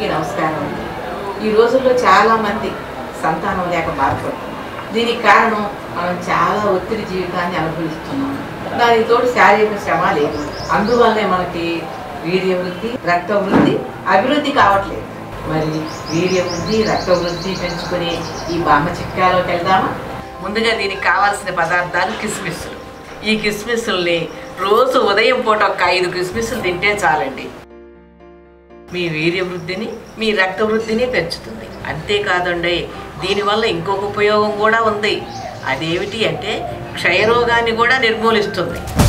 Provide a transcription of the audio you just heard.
అందరికీ నమస్కారం ఈ రోజుల్లో చాలామంది సంతానం లేక బాధపడుతున్నారు దీనికి కారణం మనం చాలా ఒత్తిడి జీవితాన్ని అనుభవిస్తున్నాం దానికి తోడు శారీరక శ్రమ లేదు అందువల్లే మనకి వీర్య వృద్ధి రక్త వృద్ధి అభివృద్ధి కావట్లేదు మరి వీర్య వృద్ధి రక్త వృద్ధి పెంచుకునే ఈ బామ్మ చిట్కాలోకి వెళ్దామా ముందుగా దీనికి కావాల్సిన పదార్థాలు కిస్మిస్సులు ఈ కిస్మిస్సుల్ని రోజు ఉదయం పూట ఒక ఐదు కిస్మిస్సులు తింటే చాలండి మీ వీర్య వృద్ధిని మీ రక్త వృద్ధిని పెంచుతుంది అంతేకాదండి దీనివల్ల ఇంకొక ఉపయోగం కూడా ఉంది అదేమిటి అంటే క్షయరోగాన్ని కూడా నిర్మూలిస్తుంది